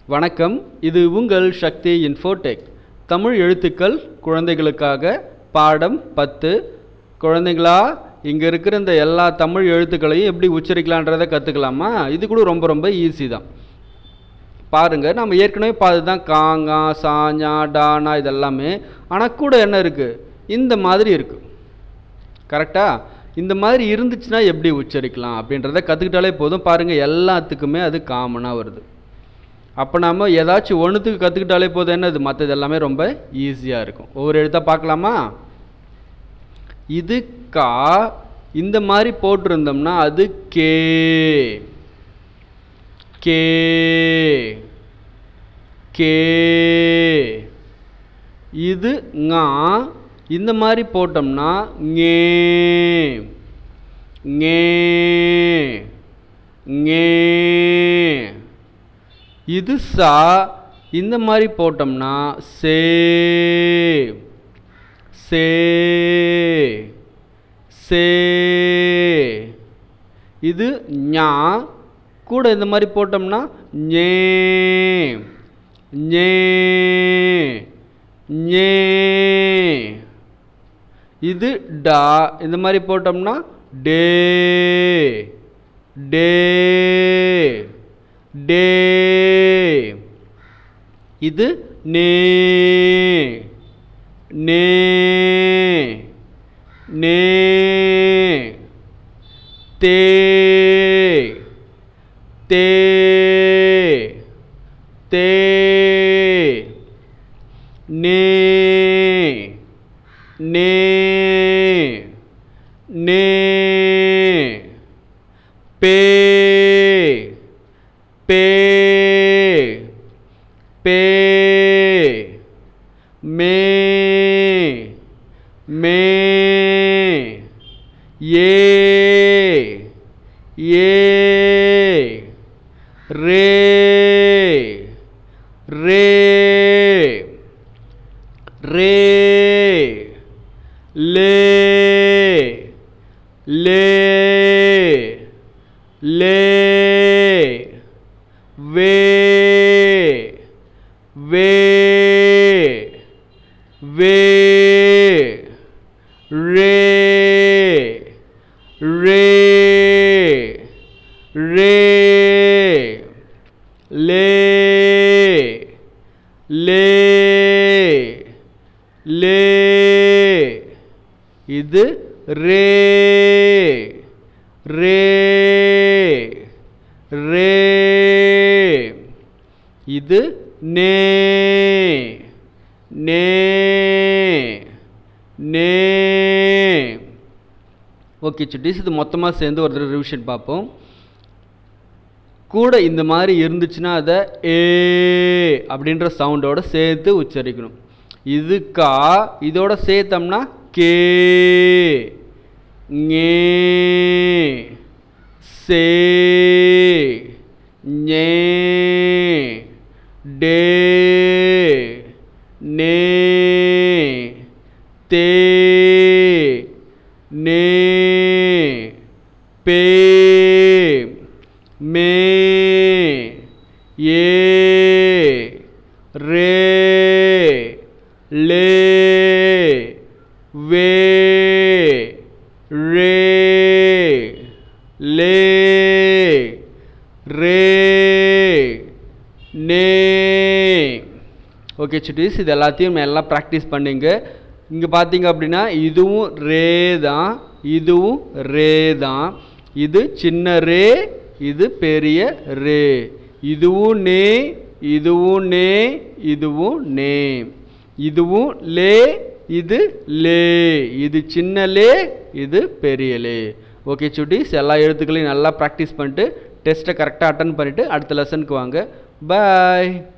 வணக்கம் இது உங்கள் சக்தி இன்ஃபோடெக் தமிழ் எழுத்துக்கள் குழந்தைகளுக்காக பாடம் பத்து குழந்தைங்களா இங்கே இருக்கிற இந்த எல்லா தமிழ் எழுத்துக்களையும் எப்படி உச்சரிக்கலான்றதை கற்றுக்கலாமா இது கூட ரொம்ப ரொம்ப ஈஸி தான் பாருங்க நம்ம ஏற்கனவே பார்த்து தான் காங்கா சாஞா டானா இதெல்லாமே ஆனால் கூட என்ன இருக்குது இந்த மாதிரி இருக்குது கரெக்டா இந்த மாதிரி இருந்துச்சுன்னா எப்படி உச்சரிக்கலாம் அப்படின்றத கற்றுக்கிட்டாலே போதும் பாருங்கள் எல்லாத்துக்குமே அது காமனாக வருது அப்போ நம்ம ஏதாச்சும் ஒன்றுத்துக்கு கற்றுக்கிட்டாலே போதும் என்னது மற்றது எல்லாமே ரொம்ப ஈஸியாக இருக்கும் ஒவ்வொரு எழுத்தா பார்க்கலாமா இது கா இந்த மாதிரி போட்டிருந்தோம்னா அது கே கே கே இது ஙா இந்த மாதிரி போட்டோம்னா ஞே ஞே ஞே இது சா இந்த மாதிரி போட்டோம்னா சே சே சே இது ஞா கூட இந்த மாதிரி போட்டோம்னா ஞே ஞே ஞே இது டா இந்த மாதிரி போட்டோம்னா டே டே டே இது நே நே நே தே தே தே நே நே நே பே பே பே மே மே ஏ ஏ ரே ரே ரே லே லே லே வே வே வே ரே ரே ரே லே லே லே இது ரே ரே ரே இது நே நே நே ஓகே சுட்டீஸ் இது மொத்தமாக சேர்ந்து ஒரு தடவை ரிவிஷன் பார்ப்போம் கூட இந்த மாதிரி இருந்துச்சுன்னா அதை ஏ அப்படின்ற சவுண்டோட சேர்த்து உச்சரிக்கணும் இது கா இதோட சேர்த்தோம்னா கே ஞே சே ஞே டே நே தே நே பே மே ஏ ரே லே வே ரே லே ரே நே ஓகே சுட்டீஸ் இது எல்லாத்தையும் எல்லாம் ப்ராக்டிஸ் பண்ணிங்க இங்கே பார்த்தீங்க அப்படின்னா இதுவும் ரே தான் இதுவும் ரே தான் இது சின்ன ரே இது பெரிய ரே இதுவும் நே இதுவும் நே இதுவும் நே இதுவும் லே இது லே இது சின்ன லே இது பெரிய லே ஓகே சுட்டீஸ் எல்லா எழுத்துக்களையும் நல்லா ப்ராக்டிஸ் பண்ணிட்டு டெஸ்ட்டை கரெக்டாக அட்டன் பண்ணிவிட்டு அடுத்த லெசனுக்கு வாங்க பாய்